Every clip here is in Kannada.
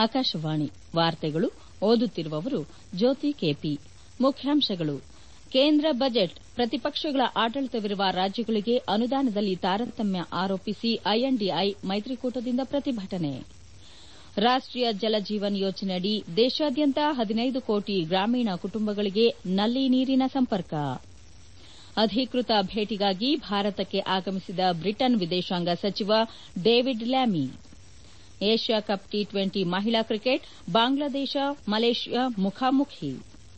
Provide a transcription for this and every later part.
ಆಕಾಶವಾಣಿ ವಾರ್ತೆಗಳು ಓದುತ್ತಿರುವವರು ಜ್ಯೋತಿ ಕೆಪಿ ಮುಖ್ಯಾಂಶಗಳು ಕೇಂದ್ರ ಬಜೆಟ್ ಪ್ರತಿಪಕ್ಷಗಳ ಆಡಳಿತವಿರುವ ರಾಜ್ಯಗಳಿಗೆ ಅನುದಾನದಲ್ಲಿ ತಾರತಮ್ಯ ಆರೋಪಿಸಿ ಐಎನ್ಡಿಐ ಮೈತ್ರಿಕೂಟದಿಂದ ಪ್ರತಿಭಟನೆ ರಾಷ್ಟೀಯ ಜಲ ಜೀವನ್ ಯೋಜನೆಯಡಿ ದೇಶಾದ್ಯಂತ ಹದಿನೈದು ಕೋಟಿ ಗ್ರಾಮೀಣ ಕುಟುಂಬಗಳಿಗೆ ನಲ್ಲಿ ನೀರಿನ ಸಂಪರ್ಕ ಅಧಿಕೃತ ಭೇಟಿಗಾಗಿ ಭಾರತಕ್ಕೆ ಆಗಮಿಸಿದ ಬ್ರಿಟನ್ ವಿದೇಶಾಂಗ ಸಚಿವ David Lammy Asia cup T twenty ಮಹಿಳಾ ಕ್ರಿಕೆಟ್ ಬಾಂಗ್ಲಾದೇಶ ಮಲೇಷ್ಯಾ ಮುಖಾಮುಖಿ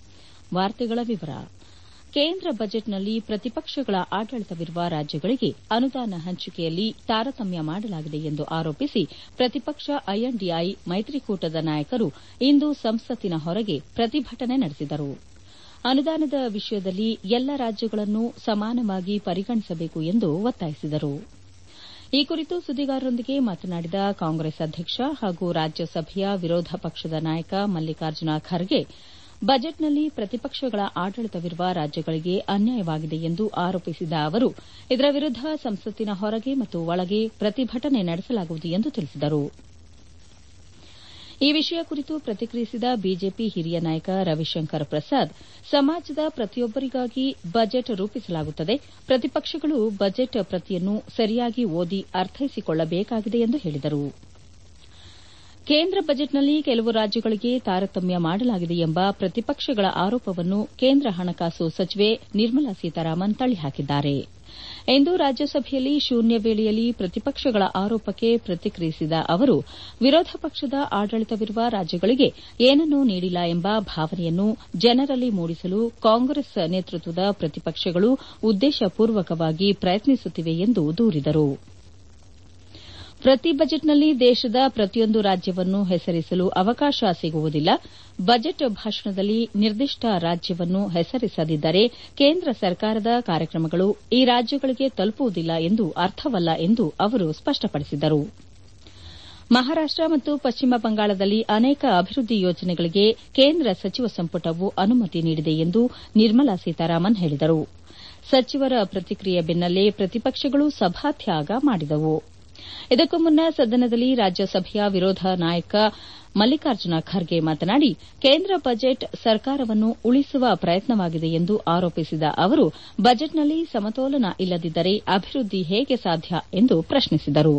ಕೇಂದ್ರ ಬಜೆಟ್ನಲ್ಲಿ ಪ್ರತಿಪಕ್ಷಗಳ ಆಡಳಿತವಿರುವ ರಾಜ್ಯಗಳಿಗೆ ಅನುದಾನ ಹಂಚಿಕೆಯಲ್ಲಿ ತಾರತಮ್ಯ ಮಾಡಲಾಗಿದೆ ಎಂದು ಆರೋಪಿಸಿ ಪ್ರತಿಪಕ್ಷ ಐಎನ್ಡಿಐ ಮೈತ್ರಿಕೂಟದ ನಾಯಕರು ಇಂದು ಸಂಸತ್ತಿನ ಹೊರಗೆ ಪ್ರತಿಭಟನೆ ನಡೆಸಿದರು ಅನುದಾನದ ವಿಷಯದಲ್ಲಿ ಎಲ್ಲ ರಾಜ್ಯಗಳನ್ನು ಸಮಾನವಾಗಿ ಪರಿಗಣಿಸಬೇಕು ಎಂದು ಒತ್ತಾಯಿಸಿದರು ಈ ಕುರಿತು ಸುದ್ದಿಗಾರರೊಂದಿಗೆ ಮಾತನಾಡಿದ ಕಾಂಗ್ರೆಸ್ ಅಧ್ಯಕ್ಷ ಹಾಗೂ ರಾಜ್ಯಸಭೆಯ ವಿರೋಧ ಪಕ್ಷದ ನಾಯಕ ಮಲ್ಲಿಕಾರ್ಜುನ ಖರ್ಗೆ ಬಜೆಟ್ನಲ್ಲಿ ಪ್ರತಿಪಕ್ಷಗಳ ಆಡಳಿತವಿರುವ ರಾಜ್ಯಗಳಿಗೆ ಅನ್ಯಾಯವಾಗಿದೆ ಎಂದು ಆರೋಪಿಸಿದ ಅವರು ಇದರ ವಿರುದ್ದ ಸಂಸತ್ತಿನ ಹೊರಗೆ ಮತ್ತು ಒಳಗೆ ಪ್ರತಿಭಟನೆ ನಡೆಸಲಾಗುವುದು ಎಂದು ತಿಳಿಸಿದರು ಈ ವಿಷಯ ಕುರಿತು ಪ್ರತಿಕ್ರಿಯಿಸಿದ ಬಿಜೆಪಿ ಹಿರಿಯ ನಾಯಕ ರವಿಶಂಕರ್ ಪ್ರಸಾದ್ ಸಮಾಜದ ಪ್ರತಿಯೊಬ್ಬರಿಗಾಗಿ ಬಜೆಟ್ ರೂಪಿಸಲಾಗುತ್ತದೆ ಪ್ರತಿಪಕ್ಷಗಳು ಬಜೆಟ್ ಪ್ರತಿಯನ್ನು ಸರಿಯಾಗಿ ಓದಿ ಅರ್ಥೈಸಿಕೊಳ್ಳಬೇಕಾಗಿದೆ ಎಂದು ಹೇಳಿದರು ಕೇಂದ್ರ ಬಜೆಟ್ನಲ್ಲಿ ಕೆಲವು ರಾಜ್ಯಗಳಿಗೆ ತಾರತಮ್ಯ ಮಾಡಲಾಗಿದೆ ಎಂಬ ಪ್ರತಿಪಕ್ಷಗಳ ಆರೋಪವನ್ನು ಕೇಂದ್ರ ಹಣಕಾಸು ಸಚಿವೆ ನಿರ್ಮಲಾ ಸೀತಾರಾಮನ್ ತಳ್ಳಿಹಾಕಿದ್ದಾರೆ ಇಂದು ರಾಜ್ಯಸಭೆಯಲ್ಲಿ ಶೂನ್ಯ ವೇಳೆಯಲ್ಲಿ ಪ್ರತಿಪಕ್ಷಗಳ ಆರೋಪಕ್ಕೆ ಪ್ರತಿಕ್ರಿಯಿಸಿದ ಅವರು ವಿರೋಧ ಪಕ್ಷದ ಆಡಳಿತವಿರುವ ರಾಜ್ಯಗಳಿಗೆ ಏನನ್ನೂ ನೀಡಿಲ್ಲ ಎಂಬ ಭಾವನೆಯನ್ನು ಜನರಲ್ಲಿ ಮೂಡಿಸಲು ಕಾಂಗ್ರೆಸ್ ನೇತೃತ್ವದ ಪ್ರತಿಪಕ್ಷಗಳು ಉದ್ದೇಶಪೂರ್ವಕವಾಗಿ ಪ್ರಯತ್ನಿಸುತ್ತಿವೆ ಎಂದು ದೂರಿದರು ಪ್ರತಿ ಬಜೆಟ್ನಲ್ಲಿ ದೇಶದ ಪ್ರತಿಯೊಂದು ರಾಜ್ಯವನ್ನು ಹೆಸರಿಸಲು ಅವಕಾಶ ಸಿಗುವುದಿಲ್ಲ ಬಜೆಟ್ ಭಾಷಣದಲ್ಲಿ ನಿರ್ದಿಷ್ಟ ರಾಜ್ಯವನ್ನು ಹೆಸರಿಸದಿದ್ದರೆ ಕೇಂದ್ರ ಸರ್ಕಾರದ ಕಾರ್ಯಕ್ರಮಗಳು ಈ ರಾಜ್ಯಗಳಿಗೆ ತಲುಪುವುದಿಲ್ಲ ಎಂದು ಅರ್ಥವಲ್ಲ ಎಂದು ಅವರು ಸ್ಪಷ್ಟಪಡಿಸಿದರು ಮಹಾರಾಷ್ಟ ಮತ್ತು ಪಶ್ಚಿಮ ಬಂಗಾಳದಲ್ಲಿ ಅನೇಕ ಅಭಿವೃದ್ದಿ ಯೋಜನೆಗಳಿಗೆ ಕೇಂದ್ರ ಸಚಿವ ಸಂಪುಟವು ಅನುಮತಿ ನೀಡಿದೆ ಎಂದು ನಿರ್ಮಲಾ ಸೀತಾರಾಮನ್ ಹೇಳಿದರು ಸಚಿವರ ಪ್ರತಿಕ್ರಿಯೆ ಬೆನ್ನಲ್ಲೇ ಪ್ರತಿಪಕ್ಷಗಳು ಸಭಾತ್ಯಾಗ ಮಾಡಿದವು ಇದಕ್ಕೂ ಮುನ್ನ ಸದನದಲ್ಲಿ ರಾಜ್ಯಸಭೆಯ ವಿರೋಧ ನಾಯಕ ಮಲ್ಲಿಕಾರ್ಜುನ ಖರ್ಗೆ ಮಾತನಾಡಿ ಕೇಂದ್ರ ಬಜೆಟ್ ಸರ್ಕಾರವನ್ನು ಉಳಿಸುವ ಪ್ರಯತ್ನವಾಗಿದೆ ಎಂದು ಆರೋಪಿಸಿದ ಅವರು ಬಜೆಟ್ನಲ್ಲಿ ಸಮತೋಲನ ಇಲ್ಲದಿದ್ದರೆ ಅಭಿವೃದ್ದಿ ಹೇಗೆ ಸಾಧ್ಯ ಎಂದು ಪ್ರಶ್ನಿಸಿದರು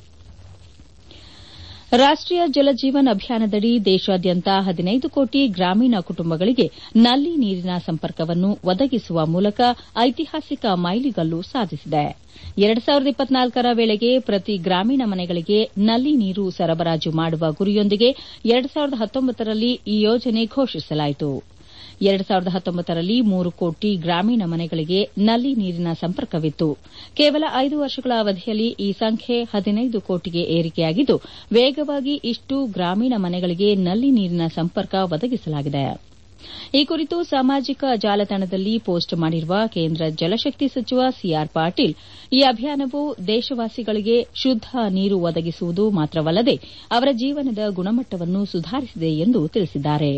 ರಾಷ್ಟೀಯ ಜಲ ಜೀವನ್ ಅಭಿಯಾನದಡಿ ದೇಶಾದ್ಯಂತ ಹದಿನೈದು ಕೋಟಿ ಗ್ರಾಮೀಣ ಕುಟುಂಬಗಳಿಗೆ ನಲ್ಲಿ ನೀರಿನ ಸಂಪರ್ಕವನ್ನು ಒದಗಿಸುವ ಮೂಲಕ ಐತಿಹಾಸಿಕ ಮೈಲಿಗಲ್ಲು ಸಾಧಿಸಿದೆ ಎರಡು ಸಾವಿರದ ಇಪ್ಪತ್ನಾಲ್ಕರ ವೇಳೆಗೆ ಪ್ರತಿ ಗ್ರಾಮೀಣ ಮನೆಗಳಿಗೆ ನಲ್ಲಿ ನೀರು ಸರಬರಾಜು ಮಾಡುವ ಗುರಿಯೊಂದಿಗೆ ಎರಡು ಸಾವಿರದ ಹತ್ತೊಂಬತ್ತರಲ್ಲಿ ಈ ಯೋಜನೆ ಘೋಷಿಸಲಾಯಿತು ಎರಡು ಸಾವಿರದ ಹತ್ತೊಂಬತ್ತರಲ್ಲಿ ಮೂರು ಕೋಟಿ ಗ್ರಾಮೀಣ ಮನೆಗಳಿಗೆ ನಲ್ಲಿ ನೀರಿನ ಸಂಪರ್ಕವಿತ್ತು ಕೇವಲ ಐದು ವರ್ಷಗಳ ಅವಧಿಯಲ್ಲಿ ಈ ಸಂಖ್ಯೆ ಹದಿನೈದು ಕೋಟಿಗೆ ಏರಿಕೆಯಾಗಿದ್ದು ವೇಗವಾಗಿ ಇಷ್ಟು ಗ್ರಾಮೀಣ ಮನೆಗಳಿಗೆ ನಲ್ಲಿ ನೀರಿನ ಸಂಪರ್ಕ ಒದಗಿಸಲಾಗಿದೆ ಈ ಕುರಿತು ಸಾಮಾಜಿಕ ಜಾಲತಾಣದಲ್ಲಿ ಪೋಸ್ಟ್ ಮಾಡಿರುವ ಕೇಂದ್ರ ಜಲಶಕ್ತಿ ಸಚಿವ ಸಿಆರ್ ಪಾಟೀಲ್ ಈ ಅಭಿಯಾನವು ದೇಶವಾಸಿಗಳಿಗೆ ಶುದ್ದ ನೀರು ಒದಗಿಸುವುದು ಮಾತ್ರವಲ್ಲದೆ ಅವರ ಜೀವನದ ಗುಣಮಟ್ಟವನ್ನು ಸುಧಾರಿಸಿದೆ ಎಂದು ತಿಳಿಸಿದ್ದಾರೆ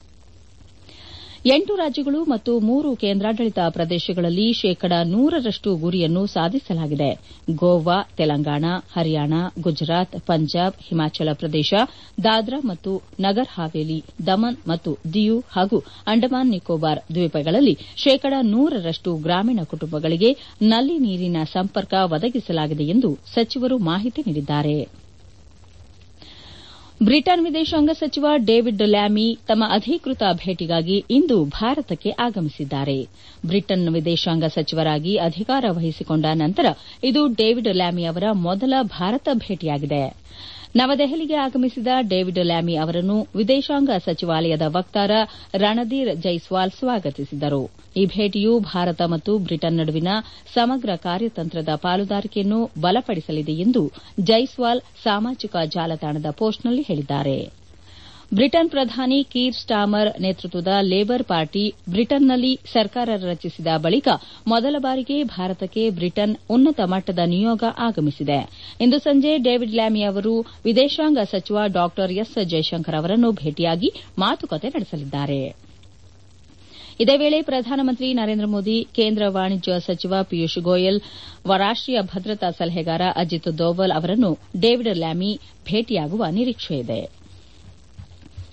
ಎಂಟು ರಾಜ್ಯಗಳು ಮತ್ತು ಮೂರು ಕೇಂದ್ರಾಡಳಿತ ಪ್ರದೇಶಗಳಲ್ಲಿ ಶೇಕಡಾ ನೂರರಷ್ಟು ಗುರಿಯನ್ನು ಸಾಧಿಸಲಾಗಿದೆ ಗೋವಾ ತೆಲಂಗಾಣ ಹರಿಯಾಣ ಗುಜರಾತ್ ಪಂಜಾಬ್ ಹಿಮಾಚಲ ಪ್ರದೇಶ ದಾದ್ರಾ ಮತ್ತು ನಗರ್ ಹಾವೇಲಿ ದಮನ್ ಮತ್ತು ದಿಯು ಹಾಗೂ ಅಂಡಮಾನ್ ನಿಕೋಬಾರ್ ದ್ವೀಪಗಳಲ್ಲಿ ಶೇಕಡಾ ನೂರರಷ್ಟು ಗ್ರಾಮೀಣ ಕುಟುಂಬಗಳಿಗೆ ನಲ್ಲಿ ನೀರಿನ ಸಂಪರ್ಕ ಒದಗಿಸಲಾಗಿದೆ ಎಂದು ಸಚಿವರು ಮಾಹಿತಿ ನೀಡಿದ್ದಾರೆ ಬ್ರಿಟನ್ ವಿದೇಶಾಂಗ ಸಚಿವ ಡೇವಿಡ್ ಲ್ಯಾಮಿ ತಮ್ಮ ಅಧಿಕೃತ ಭೇಟಿಗಾಗಿ ಇಂದು ಭಾರತಕ್ಕೆ ಆಗಮಿಸಿದ್ದಾರೆ ಬ್ರಿಟನ್ ವಿದೇಶಾಂಗ ಸಚಿವರಾಗಿ ಅಧಿಕಾರ ವಹಿಸಿಕೊಂಡ ನಂತರ ಇದು ಡೇವಿಡ್ ಲ್ಯಾಮಿ ಅವರ ಮೊದಲ ಭಾರತ ಭೇಟಿಯಾಗಿದೆ ನವದೆಹಲಿಗೆ ಆಗಮಿಸಿದ ಡೇವಿಡ್ ಲ್ಯಾಮಿ ಅವರನ್ನು ವಿದೇಶಾಂಗ ಸಚಿವಾಲಯದ ವಕ್ತಾರ ರಣಧೀರ್ ಜೈಸ್ವಾಲ್ ಸ್ವಾಗತಿಸಿದರು ಈ ಭೇಟಿಯು ಭಾರತ ಮತ್ತು ಬ್ರಿಟನ್ ನಡುವಿನ ಸಮಗ್ರ ಕಾರ್ಯತಂತ್ರದ ಪಾಲುದಾರಿಕೆಯನ್ನು ಬಲಪಡಿಸಲಿದೆ ಎಂದು ಜೈಸ್ವಾಲ್ ಸಾಮಾಜಿಕ ಜಾಲತಾಣದ ಪೋಸ್ಟ್ನಲ್ಲಿ ಹೇಳಿದ್ದಾರೆ ಬ್ರಿಟನ್ ಪ್ರಧಾನಿ ಕೀರ್ ಸ್ಟಾಮರ್ ನೇತೃತ್ವದ ಲೇಬರ್ ಪಾರ್ಟಿ ಬ್ರಿಟನ್ನಲ್ಲಿ ಸರ್ಕಾರ ರಚಿಸಿದ ಬಳಿಕ ಮೊದಲ ಬಾರಿಗೆ ಭಾರತಕ್ಕೆ ಬ್ರಿಟನ್ ಉನ್ನತ ಮಟ್ಟದ ನಿಯೋಗ ಆಗಮಿಸಿದೆ ಇಂದು ಸಂಜೆ ಡೇವಿಡ್ ಲ್ಯಾಮಿ ಅವರು ವಿದೇಶಾಂಗ ಸಚಿವ ಡಾ ಎಸ್ ಜೈಶಂಕರ್ ಅವರನ್ನು ಭೇಟಿಯಾಗಿ ಮಾತುಕತೆ ನಡೆಸಲಿದ್ದಾರೆ ಇದೇ ವೇಳೆ ಪ್ರಧಾನಮಂತ್ರಿ ನರೇಂದ್ರ ಮೋದಿ ಕೇಂದ್ರ ವಾಣಿಜ್ಯ ಸಚಿವ ಪಿಯೂಷ್ ಗೋಯಲ್ ರಾಷ್ಟೀಯ ಭದ್ರತಾ ಸಲಹೆಗಾರ ಅಜಿತ್ ದೋವಲ್ ಅವರನ್ನು ಡೇವಿಡ್ ಲ್ಯಾಮಿ ಭೇಟಿಯಾಗುವ ನಿರೀಕ್ಷೆಯಿದೆ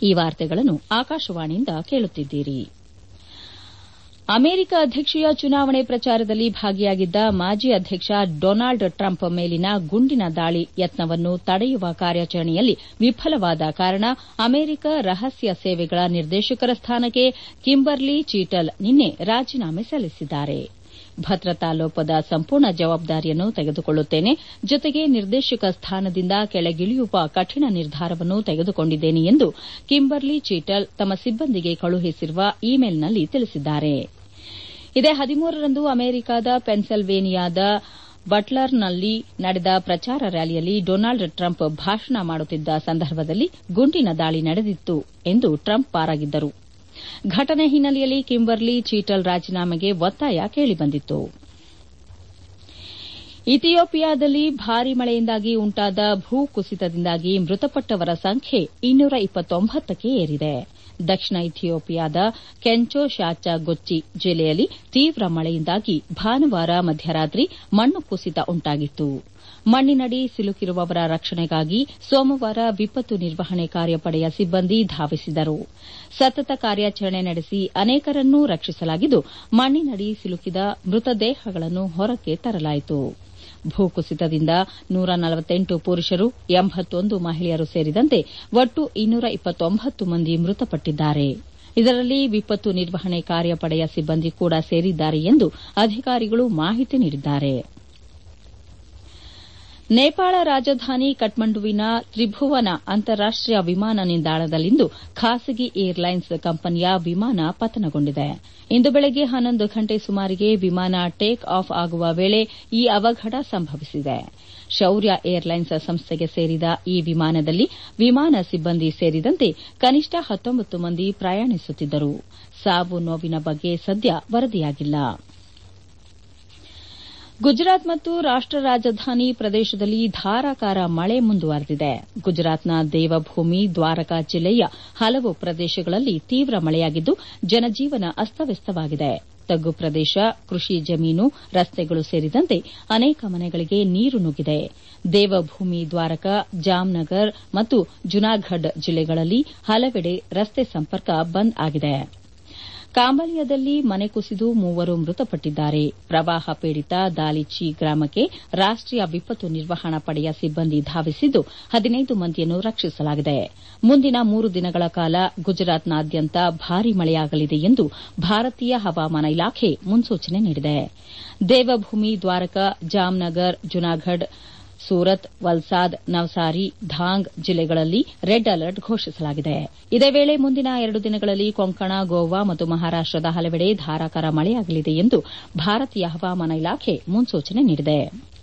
ಈ ವಾರ್ತೆಗಳನ್ನು ಆಕಾಶವಾಣಿಯಿಂದ ಕೇಳುತ್ತಿದ್ದೀರಿ ಅಮೆರಿಕ ಅಧ್ಯಕ್ಷೀಯ ಚುನಾವಣೆ ಪ್ರಚಾರದಲ್ಲಿ ಭಾಗಿಯಾಗಿದ್ದ ಮಾಜಿ ಅಧ್ಯಕ್ಷ ಡೊನಾಲ್ಡ್ ಟ್ರಂಪ್ ಮೇಲಿನ ಗುಂಡಿನ ದಾಳಿ ಯತ್ನವನ್ನು ತಡೆಯುವ ಕಾರ್ಯಾಚರಣೆಯಲ್ಲಿ ವಿಫಲವಾದ ಕಾರಣ ಅಮೆರಿಕ ರಹಸ್ಯ ಸೇವೆಗಳ ನಿರ್ದೇಶಕರ ಸ್ಥಾನಕ್ಕೆ ಕಿಂಬರ್ಲಿ ಚೀಟಲ್ ನಿನ್ನೆ ರಾಜೀನಾಮೆ ಸಲ್ಲಿಸಿದ್ದಾರೆ ಭದ್ರತಾ ಲೋಪದ ಸಂಪೂರ್ಣ ಜವಾಬ್ದಾರಿಯನ್ನು ತೆಗೆದುಕೊಳ್ಳುತ್ತೇನೆ ಜೊತೆಗೆ ನಿರ್ದೇಶಕ ಸ್ಥಾನದಿಂದ ಕೆಳಗಿಳಿಯುವ ಕಠಿಣ ನಿರ್ಧಾರವನ್ನು ತೆಗೆದುಕೊಂಡಿದ್ದೇನೆ ಎಂದು ಕಿಂಬರ್ಲಿ ಚೀಟಲ್ ತಮ್ಮ ಸಿಬ್ಬಂದಿಗೆ ಕಳುಹಿಸಿರುವ ಇಮೇಲ್ನಲ್ಲಿ ತಿಳಿಸಿದ್ದಾರೆ ಇದೇ ಹದಿಮೂರರಂದು ಅಮೆರಿಕದ ಪೆನ್ಸಿಲ್ವೇನಿಯಾದ ಬಟ್ಲರ್ನಲ್ಲಿ ನಡೆದ ಪ್ರಚಾರ ರ್ಯಾಲಿಯಲ್ಲಿ ಡೊನಾಲ್ಡ್ ಟ್ರಂಪ್ ಭಾಷಣ ಮಾಡುತ್ತಿದ್ದ ಸಂದರ್ಭದಲ್ಲಿ ಗುಂಡಿನ ದಾಳಿ ನಡೆದಿತ್ತು ಎಂದು ಟ್ರಂಪ್ ಪಾರಾಗಿದ್ದರು ಘಟನೆ ಹಿನ್ನೆಲೆಯಲ್ಲಿ ಕಿಂಬರ್ಲಿ ಚೀಟಲ್ ರಾಜೀನಾಮೆಗೆ ಒತ್ತಾಯ ಕೇಳಿಬಂದಿತ್ತು ಇಥಿಯೋಪಿಯಾದಲ್ಲಿ ಭಾರೀ ಮಳೆಯಿಂದಾಗಿ ಉಂಟಾದ ಭೂಕುಸಿತದಿಂದಾಗಿ ಮೃತಪಟ್ಟವರ ಸಂಖ್ಯೆ ಇನ್ನೂರ ಇಪ್ಪತ್ತೊಂಬತ್ತಕ್ಕೆ ಏರಿದೆ ದಕ್ಷಿಣ ಇಥಿಯೋಪಿಯಾದ ಕೆಂಚೋ ಶಾಚಾ ಗೊಚ್ಚಿ ಜಿಲ್ಲೆಯಲ್ಲಿ ತೀವ್ರ ಮಳೆಯಿಂದಾಗಿ ಭಾನುವಾರ ಮಧ್ಯರಾತ್ರಿ ಮಣ್ಣು ಕುಸಿತ ಉಂಟಾಗಿತ್ತು ಮಣ್ಣಿನಡಿ ಸಿಲುಕಿರುವವರ ರಕ್ಷಣೆಗಾಗಿ ಸೋಮವಾರ ವಿಪತ್ತು ನಿರ್ವಹಣೆ ಕಾರ್ಯಪಡೆಯ ಸಿಬ್ಬಂದಿ ಧಾವಿಸಿದರು ಸತತ ಕಾರ್ಯಾಚರಣೆ ನಡೆಸಿ ಅನೇಕರನ್ನು ರಕ್ಷಿಸಲಾಗಿದ್ದು ಮಣ್ಣಿನಡಿ ಸಿಲುಕಿದ ಮೃತದೇಹಗಳನ್ನು ಹೊರಕ್ಕೆ ತರಲಾಯಿತು ಭೂಕುಸಿತದಿಂದ ನೂರ ನಲವತ್ತೆಂಟು ಪುರುಷರು ಎಂಬತ್ತೊಂದು ಮಹಿಳೆಯರು ಸೇರಿದಂತೆ ಒಟ್ಟು ಇನ್ನೂರ ಇಪ್ಪತ್ತೊಂಬತ್ತು ಮಂದಿ ಮೃತಪಟ್ಟಿದ್ದಾರೆ ಇದರಲ್ಲಿ ವಿಪತ್ತು ನಿರ್ವಹಣೆ ಕಾರ್ಯಪಡೆಯ ಸಿಬ್ಬಂದಿ ಕೂಡ ಸೇರಿದ್ದಾರೆ ಎಂದು ಅಧಿಕಾರಿಗಳು ಮಾಹಿತಿ ನೀಡಿದ್ದಾರೆ ನೇಪಾಳ ರಾಜಧಾನಿ ಕಠ್ಮಂಡುವಿನ ತ್ರಿಭುವನ ಅಂತಾರಾಷ್ಟೀಯ ವಿಮಾನ ನಿಲ್ದಾಣದಲ್ಲಿಂದು ಖಾಸಗಿ ಏರ್ಲೈನ್ಸ್ ಕಂಪನಿಯ ವಿಮಾನ ಪತನಗೊಂಡಿದೆ ಇಂದು ಬೆಳಗ್ಗೆ ಹನ್ನೊಂದು ಗಂಟೆ ಸುಮಾರಿಗೆ ವಿಮಾನ ಟೇಕ್ ಆಫ್ ಆಗುವ ವೇಳೆ ಈ ಅವಘಡ ಸಂಭವಿಸಿದೆ ಶೌರ್ಯ ಏರ್ಲೈನ್ಸ್ ಸಂಸ್ಥೆಗೆ ಸೇರಿದ ಈ ವಿಮಾನದಲ್ಲಿ ವಿಮಾನ ಸಿಬ್ಬಂದಿ ಸೇರಿದಂತೆ ಕನಿಷ್ಠ ಹತ್ತೊಂಬತ್ತು ಮಂದಿ ಪ್ರಯಾಣಿಸುತ್ತಿದ್ದರು ಸಾವು ನೋವಿನ ಬಗ್ಗೆ ಸದ್ಯ ವರದಿಯಾಗಿಲ್ಲ ಗುಜರಾತ್ ಮತ್ತು ರಾಷ್ಟ ರಾಜಧಾನಿ ಪ್ರದೇಶದಲ್ಲಿ ಧಾರಾಕಾರ ಮಳೆ ಮುಂದುವರೆದಿದೆ ಗುಜರಾತ್ನ ದೇವಭೂಮಿ ದ್ವಾರಕಾ ಜಿಲ್ಲೆಯ ಹಲವು ಪ್ರದೇಶಗಳಲ್ಲಿ ತೀವ್ರ ಮಳೆಯಾಗಿದ್ದು ಜನಜೀವನ ಅಸ್ತವ್ಯಸ್ತವಾಗಿದೆ ತಗ್ಗು ಪ್ರದೇಶ ಕೃಷಿ ಜಮೀನು ರಸ್ತೆಗಳು ಸೇರಿದಂತೆ ಅನೇಕ ಮನೆಗಳಿಗೆ ನೀರು ನುಗ್ಗಿದೆ ದೇವಭೂಮಿ ದ್ವಾರಕಾ ಜಾಮ್ನಗರ್ ಮತ್ತು ಜುನಾಗಢ್ ಜಿಲ್ಲೆಗಳಲ್ಲಿ ಹಲವೆಡೆ ರಸ್ತೆ ಸಂಪರ್ಕ ಬಂದ್ ಆಗಿದೆ ಕಾಂಬಲಿಯಾದಲ್ಲಿ ಮನೆ ಕುಸಿದು ಮೂವರು ಮೃತಪಟ್ಟಿದ್ದಾರೆ ಪ್ರವಾಹ ಪೀಡಿತ ದಾಲಿಚಿ ಗ್ರಾಮಕ್ಕೆ ರಾಷ್ಟೀಯ ವಿಪತ್ತು ನಿರ್ವಹಣಾ ಪಡೆಯ ಸಿಬ್ಬಂದಿ ಧಾವಿಸಿದ್ದು ಹದಿನೈದು ಮಂದಿಯನ್ನು ರಕ್ಷಿಸಲಾಗಿದೆ ಮುಂದಿನ ಮೂರು ದಿನಗಳ ಕಾಲ ಗುಜರಾತ್ನಾದ್ಯಂತ ಭಾರೀ ಮಳೆಯಾಗಲಿದೆ ಎಂದು ಭಾರತೀಯ ಹವಾಮಾನ ಇಲಾಖೆ ಮುನ್ಸೂಚನೆ ನೀಡಿದೆ ದೇವಭೂಮಿ ದ್ವಾರಕಾ ಜಾಮ್ನಗರ್ ಜುನಾಗಢ್ ಸೂರತ್ ವಲ್ಸಾದ್ ನವ್ಸಾರಿ ಧಾಂಗ್ ಜಿಲ್ಲೆಗಳಲ್ಲಿ ರೆಡ್ ಅಲರ್ಟ್ ಘೋಷಿಸಲಾಗಿದೆ ಇದೇ ವೇಳೆ ಮುಂದಿನ ಎರಡು ದಿನಗಳಲ್ಲಿ ಕೊಂಕಣ ಗೋವಾ ಮತ್ತು ಮಹಾರಾಷ್ಟದ ಹಲವೆಡೆ ಧಾರಾಕಾರ ಮಳೆಯಾಗಲಿದೆ ಎಂದು ಭಾರತೀಯ ಹವಾಮಾನ ಇಲಾಖೆ ಮುನ್ಸೂಚನೆ ನೀಡಿದೆ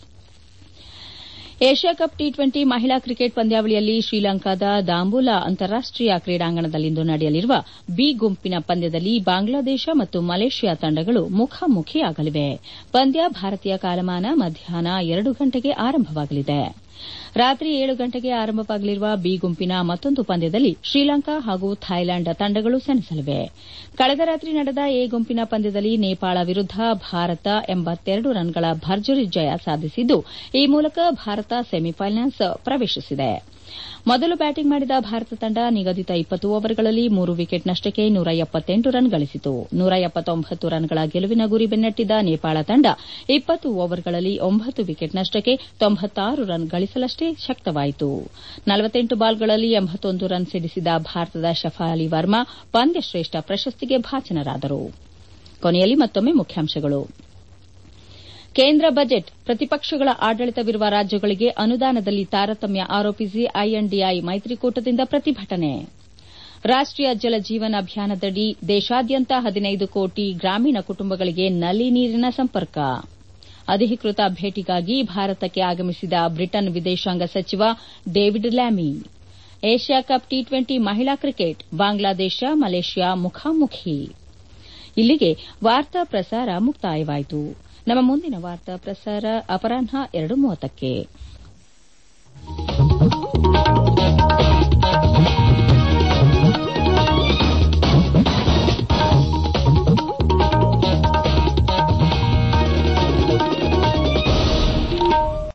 ಏಷ್ಯಾ ಕಪ್ ಟಿ ಟ್ವೆಂಟಿ ಮಹಿಳಾ ಕ್ರಿಕೆಟ್ ಪಂದ್ಯಾವಳಿಯಲ್ಲಿ ಶ್ರೀಲಂಕಾದ ದಾಂಬುಲಾ ಅಂತಾರಾಷ್ಟೀಯ ಕ್ರೀಡಾಂಗಣದಲ್ಲಿಂದು ನಡೆಯಲಿರುವ ಬಿ ಗುಂಪಿನ ಪಂದ್ಯದಲ್ಲಿ ಬಾಂಗ್ಲಾದೇಶ ಮತ್ತು ಮಲೇಷ್ಯಾ ತಂಡಗಳು ಮುಖಾಮುಖಿಯಾಗಲಿವೆ ಪಂದ್ಯ ಭಾರತೀಯ ಕಾಲಮಾನ ಮಧ್ಯಾಹ್ನ ಎರಡು ಗಂಟೆಗೆ ಆರಂಭವಾಗಲಿದೆ ರಾತ್ರಿ ಏಳು ಗಂಟೆಗೆ ಆರಂಭವಾಗಲಿರುವ ಬಿ ಗುಂಪಿನ ಮತ್ತೊಂದು ಪಂದ್ಯದಲ್ಲಿ ಶ್ರೀಲಂಕಾ ಹಾಗೂ ಥಾಯ್ಲೆಂಡ್ ತಂಡಗಳು ಸೆಣಸಲಿವೆ ಕಳೆದ ರಾತ್ರಿ ನಡೆದ ಎ ಗುಂಪಿನ ಪಂದ್ಯದಲ್ಲಿ ನೇಪಾಳ ವಿರುದ್ದ ಭಾರತ ಎಂಬತ್ತೆರಡು ರನ್ಗಳ ಭರ್ಜರಿ ಜಯ ಸಾಧಿಸಿದ್ದು ಈ ಮೂಲಕ ಭಾರತ ಸೆಮಿಫೈನಲ್ಸ್ ಪ್ರವೇಶಿಸಿದೆ ಮೊದಲು ಬ್ಯಾಟಿಂಗ್ ಮಾಡಿದ ಭಾರತ ತಂಡ ನಿಗದಿತ ಇಪ್ಪತ್ತು ಓವರ್ಗಳಲ್ಲಿ ಮೂರು ವಿಕೆಟ್ ನಷ್ಟಕ್ಕೆ ನೂರ ಎಪ್ಪತ್ತೆಂಟು ರನ್ ಗಳಿಸಿತು ನೂರ ಎಪ್ಪತ್ತೊಂಬತ್ತು ರನ್ಗಳ ಗೆಲುವಿನ ಗುರಿ ಬೆನ್ನಟ್ಟಿದ ನೇಪಾಳ ತಂಡ ಇಪ್ಪತ್ತು ಓವರ್ಗಳಲ್ಲಿ ಒಂಬತ್ತು ವಿಕೆಟ್ ನಷ್ಟಕ್ಕೆ ತೊಂಬತ್ತಾರು ರನ್ ಗಳಿಸಲಷ್ಟೇ ಶಕ್ತವಾಯಿತು ನಲವತ್ತೆಂಟು ಬಾಲ್ಗಳಲ್ಲಿ ಎಂಬತ್ತೊಂದು ರನ್ ಸಿಡಿಸಿದ ಭಾರತದ ಶಫಾಲಿ ವರ್ಮಾ ಪಂದ್ಯಶ್ರೇಷ್ಠ ಪ್ರಶಸ್ತಿಗೆ ಭಾಜನರಾದರು ಕೊನೆಯಲ್ಲಿ ಮತ್ತೊಮ್ಮೆ ಮುಖ್ಯಾಂಶಗಳು ಕೇಂದ್ರ ಬಜೆಟ್ ಪ್ರತಿಪಕ್ಷಗಳ ಆಡಳಿತವಿರುವ ರಾಜ್ಯಗಳಿಗೆ ಅನುದಾನದಲ್ಲಿ ತಾರತಮ್ಯ ಆರೋಪಿಸಿ ಐಎನ್ಡಿಐ ಮೈತ್ರಿಕೂಟದಿಂದ ಪ್ರತಿಭಟನೆ ರಾಷ್ಟೀಯ ಜಲ ಜೀವನ ಅಭಿಯಾನದಡಿ ದೇಶಾದ್ಯಂತ ಹದಿನೈದು ಕೋಟಿ ಗ್ರಾಮೀಣ ಕುಟುಂಬಗಳಿಗೆ ನಲ್ಲಿ ನೀರಿನ ಸಂಪರ್ಕ ಅಧಿಕೃತ ಭೇಟಿಗಾಗಿ ಭಾರತಕ್ಕೆ ಆಗಮಿಸಿದ ಬ್ರಿಟನ್ ವಿದೇಶಾಂಗ ಸಚಿವ David Lammy Asia cup T twenty ಮಹಿಳಾ ಕ್ರಿಕೆಟ್ ಬಾಂಗ್ಲಾದೇಶ ಮಲೇಷ್ಯಾ ಮುಖಾಮುಖಿ ಇಲ್ಲಿಗೆ ವಾರ್ತಾ ಪ್ರಸಾರ ಮುಕ್ತಾಯವಾಯಿತು ನಮ್ಮ ಮುಂದಿನ ವಾರ್ತಾ ಪ್ರಸಾರ ಅಪರಾಹ್ನ ಎರಡು ಮೂವತ್ತಕ್ಕೆ